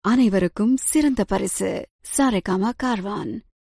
அனைவருக்கும் சிறந்த பரிசு சாரேகாமா கார்வான்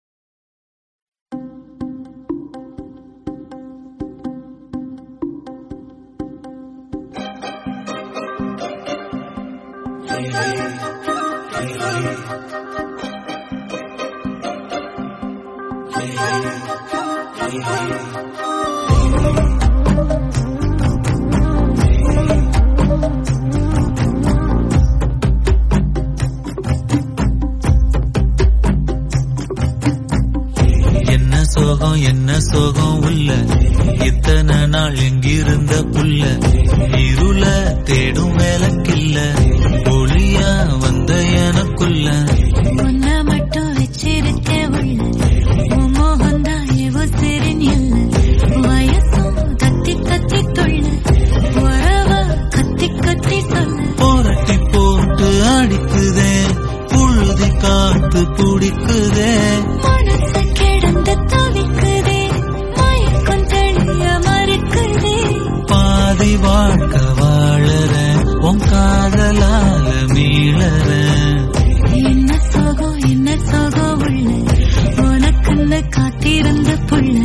என்ன சோகம் என்ன சோகம் உள்ள இத்தனை நாள் எங்கிருந்த புள்ள இருள தேடும் வேலைக்கில்ல ஒளியா வந்த எனக்குள்ள உன்ன மட்டும் வச்சிருக்க உள்ள உன் மோகம்தான் எவோ சிறுநில்ல வயசும் தத்தி தத்தி தொள்ள உறவ கத்தி கத்தி சொல்ல போரட்டி போட்டு அடிக்குதே புழுதி காத்து பிடிக்குதே மனசு கிடந்து தவிக்குதே மயக்கம் தெளிய மறுக்குதே பாதி வாழ்க்கை வாழற உன் காதலால மீளற என்ன சோகம் என்ன சோகம் உள்ள உனக்குன்னு காத்திருந்த புள்ள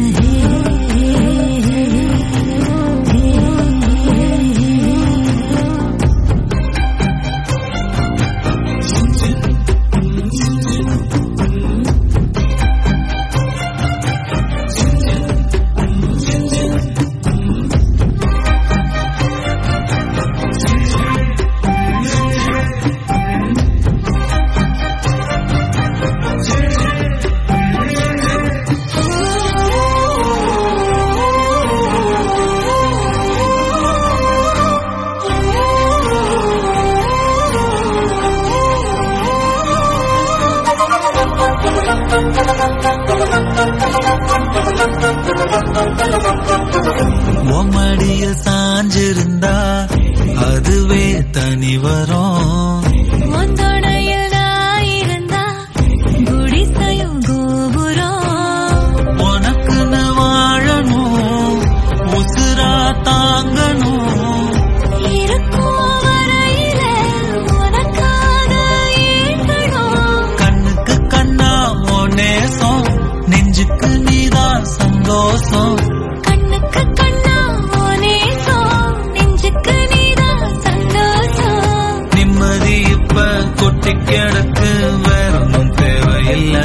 உம்மடிய சாஞ்சிருந்தா அதுவே தனி வரும் உந்தோடையில் நான் இருந்தா குடிசையும் கோபுரம் உனக்குன்னு வாழணும் உசுரா தாங்கணும் இருக்கும் வரையில உனக்காக ஏங்கணும் கண்ணுக்கு கண்ணா உன் நேசம் நெஞ்சுக்கு நீதான் சந்தோஷம் கண்ணுக்கு கண்ணா நேசம் நெஞ்சுக்கு நீதான் சந்தோஷம் நிம்மதி இப்ப கொட்டி கிடக்கு வேற ஒன்றும் தேவையில்லை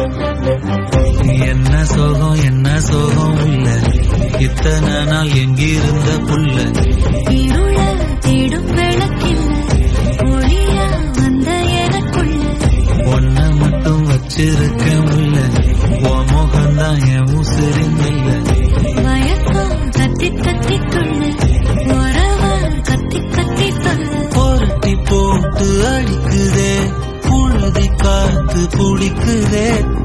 என்ன சோகம் என்ன சோகம் இல்ல இத்தனை நாள் எங்கிருந்த புள்ள இருள தேடும் விளக்கில்ல ஒளியா வந்த எனக்குள்ள ஒன்ன மட்டும் வச்சிருக்க உள்ள உன் முகம்தான் என் உசிரின் இல்ல வயசம் தத்தி தத்தி துள்ள உறவ கத்தி கத்தி சொல்ல புரட்டி போட்டு அடிக்குதே புழுதி காத்து பிடிக்குதே